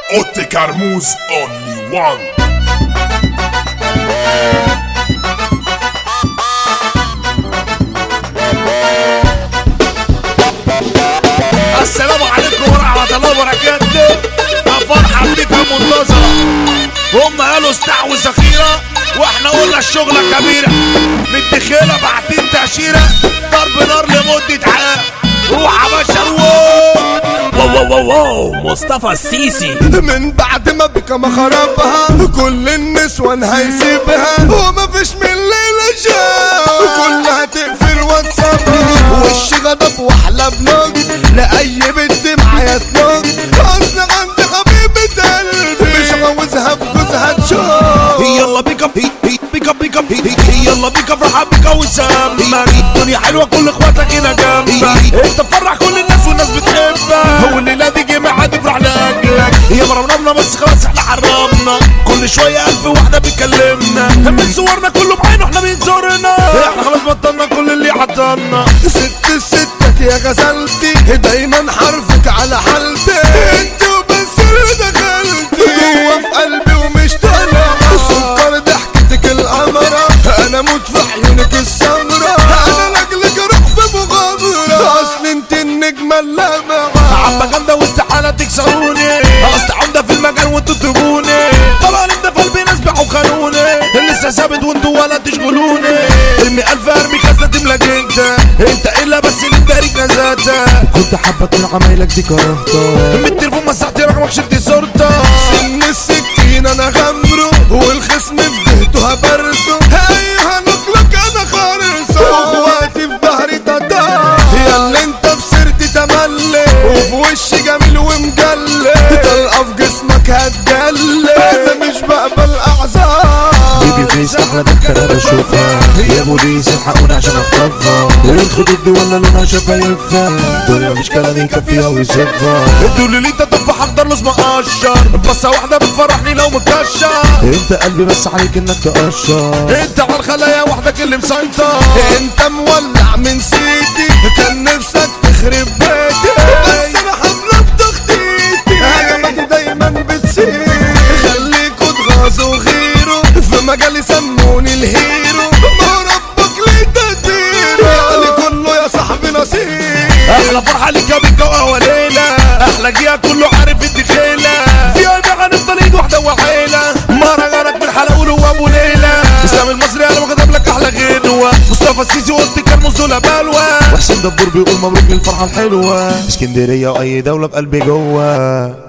اوتي كرموز اونلي وان السلام عليكم ورحمة الله وبركاته فرحة بيكم منتظرة هم قالوا استحوذ أخيرة واحنا قلنا الشغلة كبيرة متدخلة بعتين تأشيرة ضرب نار لمدة عام روح يا باشا روح واو واو واو واو مصطفى السيسي من بعد ما بكى ما خربها كل النسوان هيسيبها وما فيش من الليلة جاء كلها تقفل واتسابها وش غضب واحلى بلوج لأي بنت معايا تلوج اصل عندي حبيبة قلبي مش عاوزها في جوزها تشوف يلا بيكا بي بي بيكا بيكا بي بي يلا بيكا فرحة بيكا وسامك الدنيا حلوة كل اخواتك هنا جنبك انت فرح كل الناس والناس بتحبك هو الليلة دي جماعة هتفرح لأجلك هي مرمنا بس خلاص احنا حرمنا كل شوية ألف واحدة بيكلمنا من صورنا كله بعينه احنا بينظرنا احنا خلاص بطلنا كل اللي حطلنا ست الستات يا غزلتي دايما حرفك على حالتي انت وبس اللي دخلتي جوا في قلبي ومش طالع سكر ضحكتك القمرة انا موت في عيونك السمرة انا لاجلك اروح في مغامرة اصل انت النجمة اللامعة عبا جامدة واستحالة تكسروني اصل عمدة في المجال وانتوا تجيبوني طبعا انت في قلبي ناس بيعوا خانوني لسه ثابت وانتوا ولا تشغلوني ارمي الف ارمي كذا تملى جدا انت الا بس اللي مدارك نزاتا كنت حابة من عمايلك دي كرهتها من التليفون مسحت رقمك شلت صورتك سن السكين انا غمره والخصم في جهته هبرسه ايوه هنطلق انا خارسه واخواتي في ظهري تتا يا اللي انت في سيرتي تملي وفي وشي جميل ومجلي طلقه في جسمك هتجلي انا مش بقبل اعذار بيبي فيس احلى بنت انا بشوفها يا بوليس الحقوني عشان اخطفها الخدود دي ولا لونها شفايفها الدنيا مش كلام يكفيها ويصفها ادوا لي انت تفاح اخضر لازم اقشر بصه واحده بتفرحني لو مكشر انت قلبي بس عليك انك تقشر انت على الخلايا وحدك اللي مسيطر انت مولع من سيتي كان نفسك تخرب بيتي بس انا حملة بتخطيتي هجماتي دايما بتسير خليكوا تغازوا غيره في مجالي سموني الهيرو ما ربك ليه تديره يعني كله يا صاحبي نصيب احلى فرحه ليك يا بيكا وهوالينا احلى جيها كله عارف الدخيله فيها بقى هنفضل ايد واحده وعيله مهرجانك بالحلقول هو ابو ليله اسلام المصري انا وكتب لك احلى غنوه مصطفى السيسي قلت كان دول بلوه وحسين دبور بيقول مبروك للفرحة الحلوة اسكندرية واي دولة بقلبي جوه